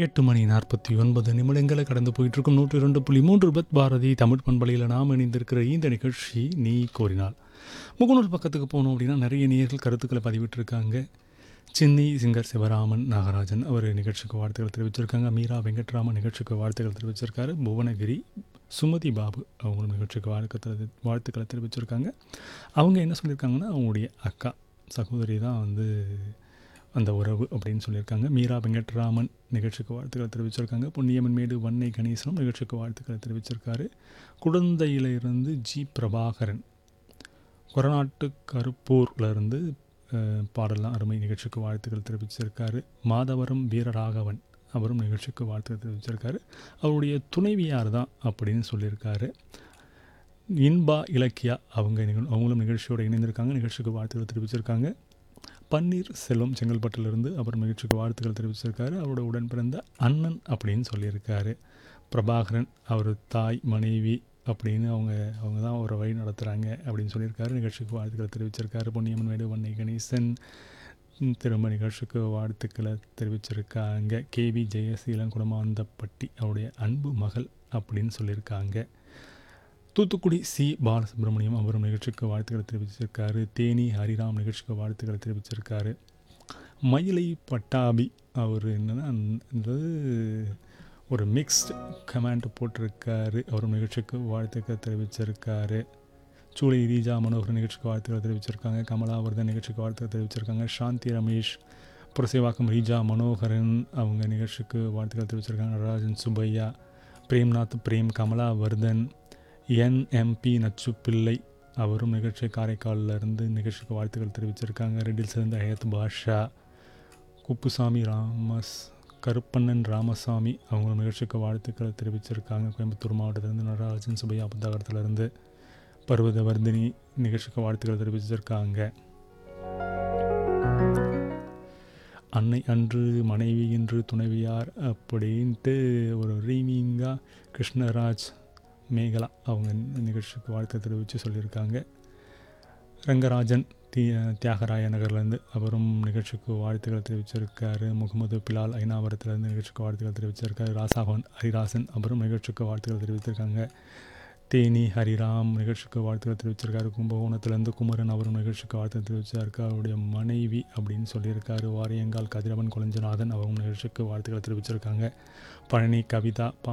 எட்டு மணி நாற்பத்தி ஒன்பது நிமிடங்களை கடந்து போயிட்டு இருக்கும் நூற்றி இரண்டு புள்ளி மூன்று பத் பாரதி தமிழ் பண்பலையில் நாம் இணைந்திருக்கிற இந்த நிகழ்ச்சி நீ கோரினாள் முகநூல் பக்கத்துக்கு போனோம் அப்படின்னா நிறைய நேர்கள் கருத்துக்களை பதிவிட்டிருக்காங்க சின்னி சிங்கர் சிவராமன் நாகராஜன் அவர் நிகழ்ச்சிக்கு வாழ்த்துக்கள் தெரிவிச்சிருக்காங்க மீரா வெங்கட்ராமன் நிகழ்ச்சிக்கு வாழ்த்துக்கள் தெரிவிச்சிருக்காரு புவனகிரி சுமதி பாபு அவங்களும் நிகழ்ச்சிக்கு வாழ்க்கை வாழ்த்துக்களை தெரிவிச்சிருக்காங்க அவங்க என்ன சொல்லியிருக்காங்கன்னா அவங்களுடைய அக்கா சகோதரி தான் வந்து அந்த உறவு அப்படின்னு சொல்லியிருக்காங்க மீரா வெங்கட்ராமன் நிகழ்ச்சிக்கு வாழ்த்துக்களை தெரிவிச்சிருக்காங்க பொன்னியம்மன் மேடு வன்னை கணேசனும் நிகழ்ச்சிக்கு வாழ்த்துக்களை தெரிவிச்சிருக்காரு குழந்தையிலிருந்து ஜி பிரபாகரன் கொரநாட்டு கருப்பூர்லேருந்து பாடலாம் அருமை நிகழ்ச்சிக்கு வாழ்த்துக்கள் தெரிவிச்சிருக்காரு மாதவரம் வீரராகவன் அவரும் நிகழ்ச்சிக்கு வாழ்த்துக்கள் தெரிவிச்சிருக்காரு அவருடைய துணைவியார் தான் அப்படின்னு சொல்லியிருக்காரு இன்பா இலக்கியா அவங்க நிகழ் அவங்களும் நிகழ்ச்சியோடு இணைந்திருக்காங்க நிகழ்ச்சிக்கு வாழ்த்துக்கள் தெரிவிச்சிருக்காங்க பன்னீர் செல்வம் செங்கல்பட்டிலிருந்து அவர் நிகழ்ச்சிக்கு வாழ்த்துக்கள் தெரிவிச்சிருக்காரு அவரோட உடன் பிறந்த அண்ணன் அப்படின்னு சொல்லியிருக்காரு பிரபாகரன் அவர் தாய் மனைவி அப்படின்னு அவங்க அவங்க தான் அவரை வழி நடத்துகிறாங்க அப்படின்னு சொல்லியிருக்காரு நிகழ்ச்சிக்கு வாழ்த்துக்களை தெரிவிச்சிருக்காரு பொன்னியம்மன் வேடு வன்னை கணேசன் திரும்ப நிகழ்ச்சிக்கு வாழ்த்துக்களை தெரிவிச்சிருக்காங்க கேவி ஜெயசீலன் குடமாந்தப்பட்டி அவருடைய அன்பு மகள் அப்படின்னு சொல்லியிருக்காங்க தூத்துக்குடி சி பாலசுப்ரமணியம் அவரும் நிகழ்ச்சிக்கு வாழ்த்துக்களை தெரிவிச்சிருக்காரு தேனி ஹரிராம் நிகழ்ச்சிக்கு வாழ்த்துக்களை தெரிவிச்சிருக்காரு மயிலை பட்டாபி அவர் என்னென்னா ஒரு மிக்ஸ்டு கமெண்ட் போட்டிருக்காரு அவரும் நிகழ்ச்சிக்கு வாழ்த்துக்கள் தெரிவிச்சிருக்காரு சூளை ரீஜா மனோகர் நிகழ்ச்சிக்கு வாழ்த்துக்கள் தெரிவிச்சிருக்காங்க கமலாவர்தன் நிகழ்ச்சிக்கு வாழ்த்துக்கள் தெரிவிச்சிருக்காங்க சாந்தி ரமேஷ் புரசேவாக்கம் ரீஜா மனோகரன் அவங்க நிகழ்ச்சிக்கு வாழ்த்துக்கள் தெரிவிச்சிருக்காங்க நடராஜன் சுப்பையா பிரேம்நாத் பிரேம் கமலாவர்தன் என்எம்பி நச்சுப்பிள்ளை அவரும் நிகழ்ச்சி காரைக்காலில் இருந்து நிகழ்ச்சிக்கு வாழ்த்துக்கள் தெரிவிச்சிருக்காங்க ரெட்டில் சேர்ந்த ஹயத் பாஷா குப்புசாமி ராமஸ் கருப்பண்ணன் ராமசாமி அவங்களும் நிகழ்ச்சிக்கு வாழ்த்துக்களை தெரிவிச்சிருக்காங்க கோயம்புத்தூர் மாவட்டத்திலேருந்து நடராஜன் சுபையா புத்தகத்திலேருந்து பர்வதவர்தினி நிகழ்ச்சிக்கு வாழ்த்துக்களை தெரிவிச்சிருக்காங்க அன்னை அன்று மனைவி இன்று துணைவியார் அப்படின்ட்டு ஒரு ரீமிங்காக கிருஷ்ணராஜ் மேகலா அவங்க நிகழ்ச்சிக்கு வாழ்த்து தெரிவித்து சொல்லியிருக்காங்க ரங்கராஜன் தி தியாகராய நகர்லேருந்து அவரும் நிகழ்ச்சிக்கு வாழ்த்துக்கள் தெரிவிச்சிருக்காரு முகமது பிலால் ஐநாவரத்துலேருந்து நிகழ்ச்சிக்கு வாழ்த்துக்கள் தெரிவிச்சிருக்காரு ராசாகவன் ஹரிராசன் அவரும் நிகழ்ச்சிக்கு வாழ்த்துக்கள் தெரிவித்திருக்காங்க தேனி ஹரிராம் நிகழ்ச்சிக்கு வாழ்த்துக்கள் தெரிவிச்சிருக்காரு கும்பகோணத்துலேருந்து குமரன் அவரும் நிகழ்ச்சிக்கு வாழ்த்து தெரிவிச்சிருக்காரு அவருடைய மனைவி அப்படின்னு சொல்லியிருக்காரு வாரியங்கால் கதிரவன் குலஞ்சநாதன் அவரும் நிகழ்ச்சிக்கு வாழ்த்துக்களை தெரிவிச்சிருக்காங்க பழனி கவிதா